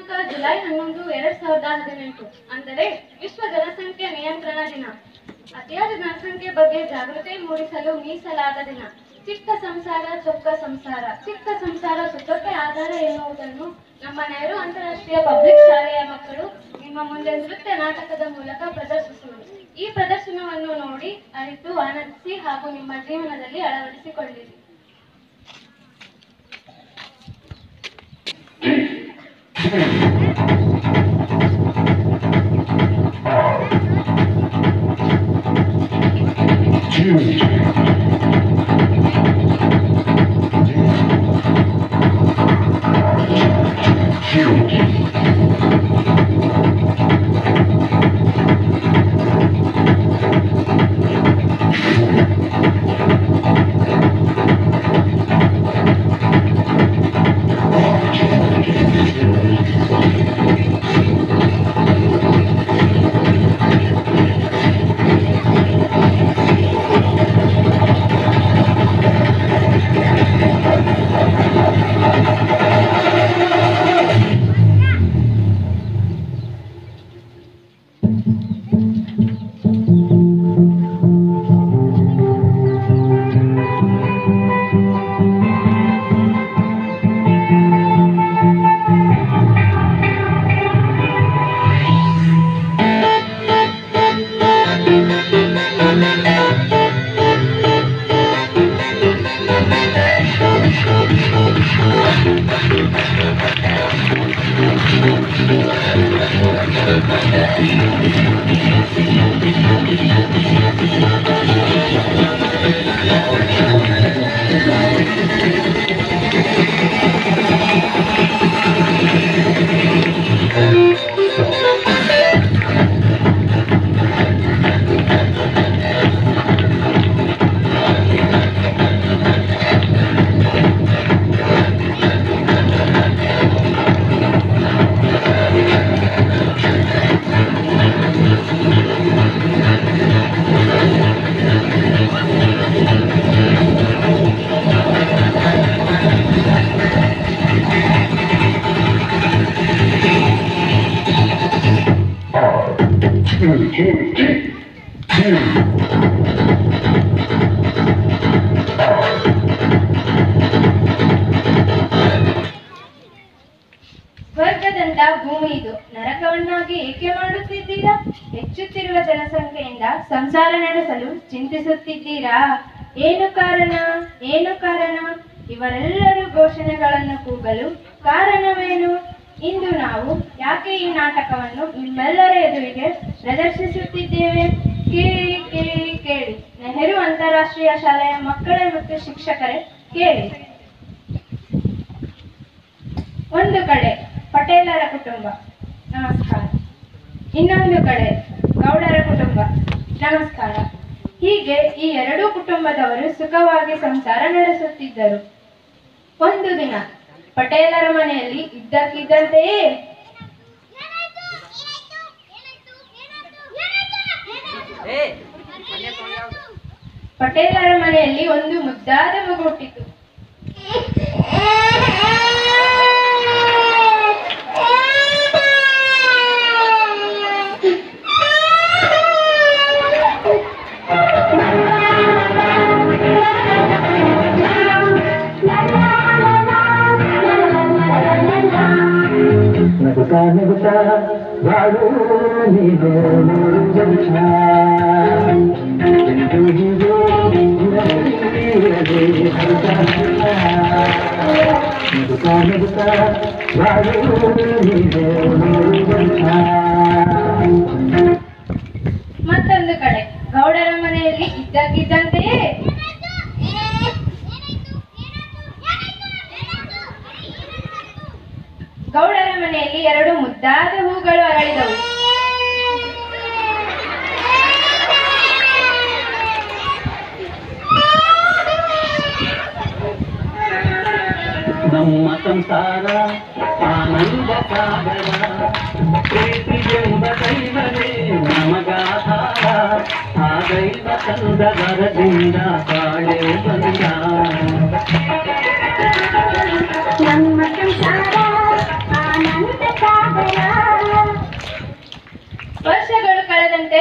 ದಿನಾಂಕ ಜುಲೈ ಹನ್ನೊಂದು ಎರಡ್ ಸಾವಿರದ ಹದಿನೆಂಟು ಅಂದರೆ ವಿಶ್ವ ಜನಸಂಖ್ಯೆ ನಿಯಂತ್ರಣ ದಿನ ಅತಿಯಾದ ಜನಸಂಖ್ಯೆ ಬಗ್ಗೆ ಜಾಗೃತಿ ಮೂಡಿಸಲು ಮೀಸಲಾದ ದಿನ ಚಿಕ್ಕ ಸಂಸಾರ ಚೊಕ್ಕ ಸಂಸಾರ ಚಿಕ್ಕ ಸಂಸಾರ ಸುಖಕ್ಕೆ ಆಧಾರ ಎನ್ನುವುದನ್ನು ನಮ್ಮ ನೆಹರು ಅಂತಾರಾಷ್ಟ್ರೀಯ ಪಬ್ಲಿಕ್ ಶಾಲೆಯ ಮಕ್ಕಳು ನಿಮ್ಮ ಮುಂದೆ ನೃತ್ಯ ನಾಟಕದ ಮೂಲಕ ಪ್ರದರ್ಶಿಸುವರು ಈ ಪ್ರದರ್ಶನವನ್ನು ನೋಡಿ ಅರಿತು ಆನಂದಿಸಿ ಹಾಗೂ ನಿಮ್ಮ ಜೀವನದಲ್ಲಿ ಅಳವಡಿಸಿಕೊಳ್ಳಿರಿ ಸ್ವರ್ಗದಂತ ಭೂಮಿ ಇದು ನರಕವನ್ನಾಗಿ ಏಕೆ ಮಾಡುತ್ತಿದ್ದೀರಾ ಹೆಚ್ಚುತ್ತಿರುವ ಜನಸಂಖ್ಯೆಯಿಂದ ಸಂಸಾರ ನಡೆಸಲು ಚಿಂತಿಸುತ್ತಿದ್ದೀರಾ ಏನು ಕಾರಣ ಏನು ಕಾರಣ ಇವರೆಲ್ಲರೂ ಘೋಷಣೆಗಳನ್ನು ಕೂಗಲು ಕಾರಣವೇನು ಇಂದು ನಾವು ಯಾಕೆ ಈ ನಾಟಕವನ್ನು ನಿಮ್ಮೆಲ್ಲರ ಎದುರಿಗೆ ಪ್ರದರ್ಶಿಸುತ್ತಿದ್ದೇವೆ ಕೇಳಿ ಕೇಳಿ ಕೇಳಿ ನೆಹರು ಅಂತಾರಾಷ್ಟ್ರೀಯ ಶಾಲೆಯ ಮಕ್ಕಳ ಮತ್ತು ಶಿಕ್ಷಕರೇ ಕೇಳಿ ಒಂದು ಕಡೆ ಪಟೇಲರ ಕುಟುಂಬ ನಮಸ್ಕಾರ ಇನ್ನೊಂದು ಕಡೆ ಗೌಡರ ಕುಟುಂಬ ನಮಸ್ಕಾರ ಹೀಗೆ ಈ ಎರಡೂ ಕುಟುಂಬದವರು ಸುಖವಾಗಿ ಸಂಸಾರ ನಡೆಸುತ್ತಿದ್ದರು ಒಂದು ದಿನ ಪಟೇಲರ ಮನೆಯಲ್ಲಿ ಇದ್ದಕ್ಕಿದ್ದಂತೆಯೇ ಪಟೇಲರ ಮನೆಯಲ್ಲಿ ಒಂದು ಮುದ್ದಾದ ಮಗು ಹುಟ್ಟಿತು ನಗುತ್ತಾ ನಗುತ್ತಾ ಬಾಳು ನೀನು ಮೂರು ಜಂಶ ಎಂದು ಹೀಗೆ ಇರಲಿ, ಇರಲಿ ಹರುಷ. ನಗುತ್ತಾ ನಗುತ್ತಾ ಬಾಳು ನೀನು ಮೂರು ಜಂಶ ಮತ್ತೊಂದು ಕಡೆ ಗೌಡರ ಮನೆಯಲ್ಲಿ ಇದ್ದಕ್ಕಿದ್ದಂತೆಯೇ ಗೌಡರ ಮನೆಯಲ್ಲಿ ಎರಡು ಮುದ್ದಾದ ಹೂಗಳು ಅರಳಿದವು ನಮ್ಮ ಸಂಸಾರ ಆನಂದ ಸಾಗರ ಪ್ರೀತಿ ಎಂಬ ದೈವವೇ ನಮಗಾಧಾರ ಆ ದೈವ ತಂದ ವರದಿಂದ ಬಾಳೆ ಬಂದ ನಮ್ಮ ಸಂಸಾರ ಆನಂದ ಸಾಗರ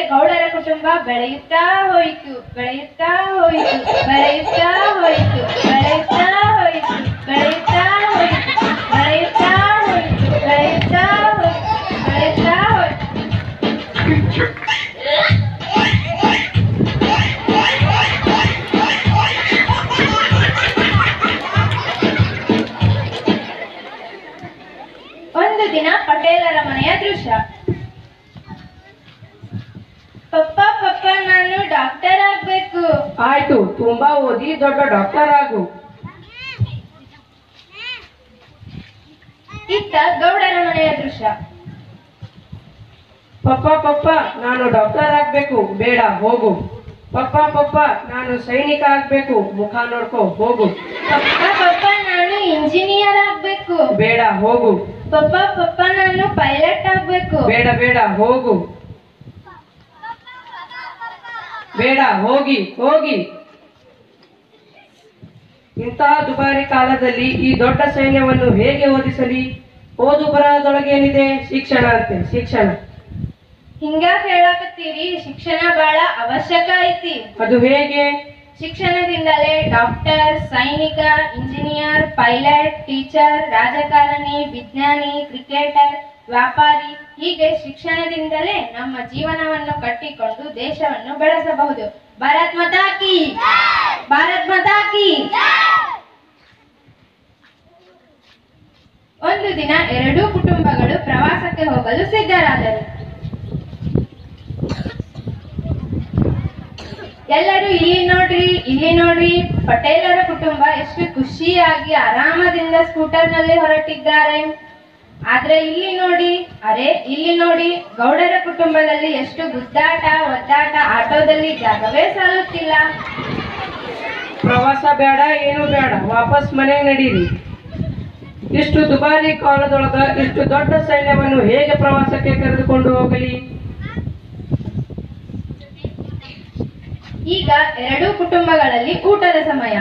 ಗೌಡರ ಕುಟುಂಬ ಬೆಳೆಯುತ್ತಾ ಹೋಯಿತು ಬೆಳೆಯುತ್ತಾ ಹೋಯಿತು ಬೆಳೆಯುತ್ತಾ ಹೋಯಿತು ಬೆಳೆಯುತ್ತಾ ಹೋಯಿತು ಬೆಳೆಯುತ್ತಾ ಹೋಯಿತು ಬೆಳೆಯುತ್ತಾ ಹೋಯಿತು ಬೆಳೆಯುತ್ತಾ ಹೋಯಿತು ಬೆಳೆಯುತ್ತಾ ಹೋಯಿತು ಒಂದು ದಿನ ಪಟೇಲರ ಮನೆಯ ದೃಶ್ಯ ಪಪ್ಪ ಪಪ್ಪ ನಾನು ಡಾಕ್ಟರ್ ಆಗ್ಬೇಕು ಆಯ್ತು ತುಂಬಾ ಓದಿ ದೊಡ್ಡ ಡಾಕ್ಟರ್ ಆಗು ಇತ್ತ ಗೌಡರ ಮನೆಯ ದೃಶ್ಯ ಪಪ್ಪ ಪಪ್ಪ ನಾನು ಡಾಕ್ಟರ್ ಆಗ್ಬೇಕು ಬೇಡ ಹೋಗು ಪಪ್ಪ ಪಪ್ಪ ನಾನು ಸೈನಿಕ ಆಗ್ಬೇಕು ಮುಖ ನೋಡ್ಕೋ ಹೋಗು ಪಪ್ಪ ಪಪ್ಪ ನಾನು ಇಂಜಿನಿಯರ್ ಆಗ್ಬೇಕು ಬೇಡ ಹೋಗು ಪಪ್ಪ ಪಪ್ಪ ನಾನು ಪೈಲಟ್ ಆಗ್ಬೇಕು ಬೇಡ ಬೇಡ ಹೋಗು ಬೇಡ ಹೋಗಿ ಹೋಗಿ ಇಂತಹ ದುಬಾರಿ ಕಾಲದಲ್ಲಿ ಈ ದೊಡ್ಡ ಸೈನ್ಯವನ್ನು ಹೇಗೆ ಓದಿಸಲಿ ಓದು ಬರಹದೊಳಗೇನಿದೆ ಶಿಕ್ಷಣ ಅಂತೆ ಶಿಕ್ಷಣ ಹಿಂಗ್ಯಾಕ್ ಹೇಳಕತ್ತೀರಿ ಶಿಕ್ಷಣ ಬಹಳ ಅವಶ್ಯಕ ಐತಿ ಅದು ಹೇಗೆ ಶಿಕ್ಷಣದಿಂದಲೇ ಡಾಕ್ಟರ್ ಸೈನಿಕ ಇಂಜಿನಿಯರ್ ಪೈಲಟ್ ಟೀಚರ್ ರಾಜಕಾರಣಿ ವಿಜ್ಞಾನಿ ಕ್ರಿಕೆಟರ್ ವ್ಯಾಪಾರಿ ಹೀಗೆ ಶಿಕ್ಷಣದಿಂದಲೇ ನಮ್ಮ ಜೀವನವನ್ನು ಕಟ್ಟಿಕೊಂಡು ದೇಶವನ್ನು ಬೆಳೆಸಬಹುದು ಭಾರತ್ ಮಾತಾ ಕಿ ಭಾರತ್ ಮಾತಾ ಕಿ ಒಂದು ದಿನ ಎರಡೂ ಕುಟುಂಬಗಳು ಪ್ರವಾಸಕ್ಕೆ ಹೋಗಲು ಸಿದ್ಧರಾದರು ಎಲ್ಲರೂ ಇಲ್ಲಿ ನೋಡ್ರಿ ಇಲ್ಲಿ ನೋಡ್ರಿ ಪಟೇಲರ ಕುಟುಂಬ ಎಷ್ಟು ಖುಷಿಯಾಗಿ ಆರಾಮದಿಂದ ಸ್ಕೂಟರ್ ನಲ್ಲಿ ಹೊರಟಿದ್ದಾರೆ ಆದ್ರೆ ಇಲ್ಲಿ ನೋಡಿ ಅರೆ ಇಲ್ಲಿ ನೋಡಿ ಗೌಡರ ಕುಟುಂಬದಲ್ಲಿ ಎಷ್ಟು ಗುದ್ದಾಟ ಒದ್ದಾಟ ಆಟೋದಲ್ಲಿ ಜಾಗವೇ ಸಾಲುತ್ತಿಲ್ಲ ಪ್ರವಾಸ ಬೇಡ ಏನು ಬೇಡ ವಾಪಸ್ ಮನೆಗೆ ನಡೀರಿ ಇಷ್ಟು ದುಬಾರಿ ಕಾಲದೊಳಗ ಇಷ್ಟು ದೊಡ್ಡ ಸೈನ್ಯವನ್ನು ಹೇಗೆ ಪ್ರವಾಸಕ್ಕೆ ಕರೆದುಕೊಂಡು ಹೋಗಲಿ ಈಗ ಎರಡೂ ಕುಟುಂಬಗಳಲ್ಲಿ ಊಟದ ಸಮಯ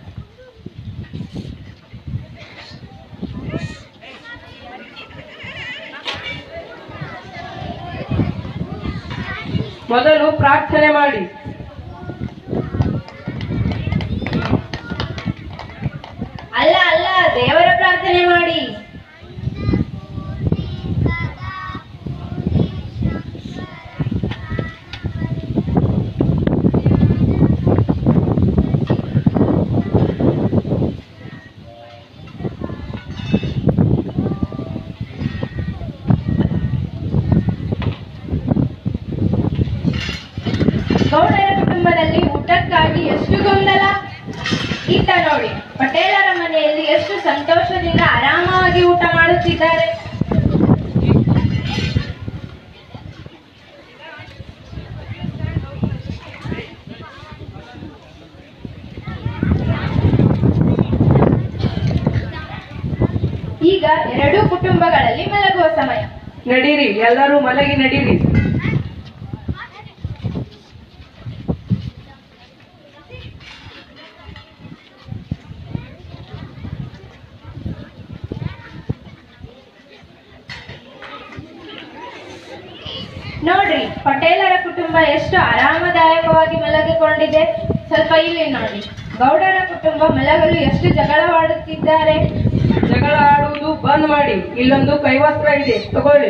ಮೊದಲು ಪ್ರಾರ್ಥನೆ ಮಾಡಿ ಅಲ್ಲ ಅಲ್ಲ ದೇವರ ಪ್ರಾರ್ಥನೆ ಮಾಡಿ ಗೌಡರ ಕುಟುಂಬದಲ್ಲಿ ಊಟಕ್ಕಾಗಿ ಎಷ್ಟು ಗೊಂದಲ ಈತ ನೋಡಿ ಪಟೇಲರ ಮನೆಯಲ್ಲಿ ಎಷ್ಟು ಸಂತೋಷದಿಂದ ಆರಾಮವಾಗಿ ಊಟ ಮಾಡುತ್ತಿದ್ದಾರೆ ಈಗ ಎರಡೂ ಕುಟುಂಬಗಳಲ್ಲಿ ಮಲಗುವ ಸಮಯ ನಡೀರಿ ಎಲ್ಲರೂ ಮಲಗಿ ನಡೀರಿ ನೋಡ್ರಿ ಪಟೇಲರ ಕುಟುಂಬ ಎಷ್ಟು ಆರಾಮದಾಯಕವಾಗಿ ಮಲಗಿಕೊಂಡಿದೆ ಸ್ವಲ್ಪ ಇಲ್ಲಿ ನೋಡಿ ಗೌಡರ ಕುಟುಂಬ ಮಲಗಲು ಎಷ್ಟು ಜಗಳವಾಡುತ್ತಿದ್ದಾರೆ ಜಗಳ ಆಡುವುದು ಬಂದ್ ಮಾಡಿ ಇಲ್ಲೊಂದು ಕೈವಸ್ತ್ರ ಇದೆ ತಗೊಳ್ಳಿ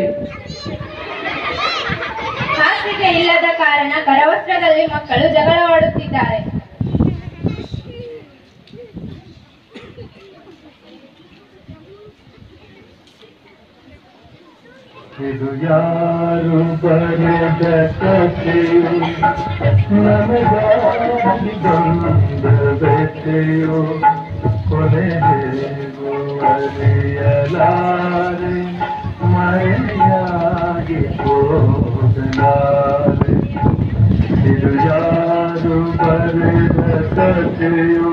ಹಾಸಿಗೆ ಇಲ್ಲದ ಕಾರಣ ಕರವಸ್ತ್ರದಲ್ಲಿ ಮಕ್ಕಳು ಜಗಳವಾಡುತ್ತಿದ್ದಾರೆ ಇದು ಯಾರು ಬರೆದ ಕಥೆಯು ನಮಗಾಗಿ ಬಂದ ವ್ಯಥೆಯು ಕೊನೆಗೂ ಅರಿಯಲಾರೆ ಮರೆಯಾಗಿ ಹೋಗಲಾರೆ ಇದು ಯಾರು ಬರೆದ ಕಥೆಯು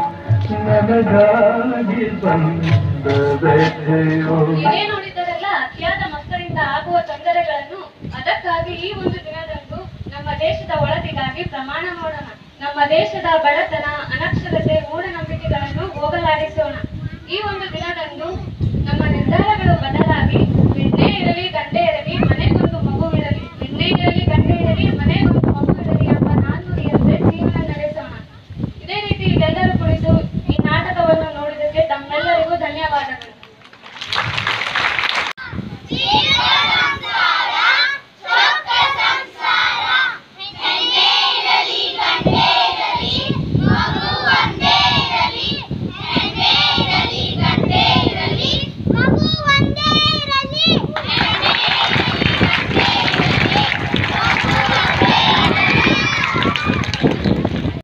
ನಮಗಾಗಿ ಬಂದ ವ್ಯಥೆಯು ನೀವೇ ನೋಡಿದರಲ್ಲ ಅತಿಯಾದ ಮಕ್ಕಳಿಂದ ಆಗುವ ತೊಂದರೆಗಳನ್ನು ಅದಕ್ಕಾಗಿ ಈ ಒಂದು ದಿನದಂದು ನಮ್ಮ ದೇಶದ ಒಳತಿಗಾಗಿ ಪ್ರಮಾಣ ಮಾಡೋಣ ನಮ್ಮ ದೇಶದ ಬಡತನ ಅನಕ್ಷರತೆ ಮೂಢನಂಬಿಕೆಗಳನ್ನು ಹೋಗಲಾಡಿಸೋಣ ಈ ಒಂದು ದಿನದಂದು ನಮ್ಮ ನಿರ್ಧಾರಗಳು ಬದಲಾಗಿ ಹೆಣ್ಣೆ ಇರಲಿ ಗಂಡೆ ಇರಲಿ ಮನೆಗೊಂದು ಮಗುವಿರಲಿ ಹೆಣ್ಣೆ ಇರಲಿ ಗಂಡೆ ಇರಲಿ ರೀತಿ ಇಲ್ಲೆಲ್ಲರೂ ಕುಳಿತು ಈ ನಾಟಕವನ್ನು ನೋಡಿದ್ದಕ್ಕೆ ತಮ್ಮೆಲ್ಲರಿಗೂ ಧನ್ಯವಾದಗಳು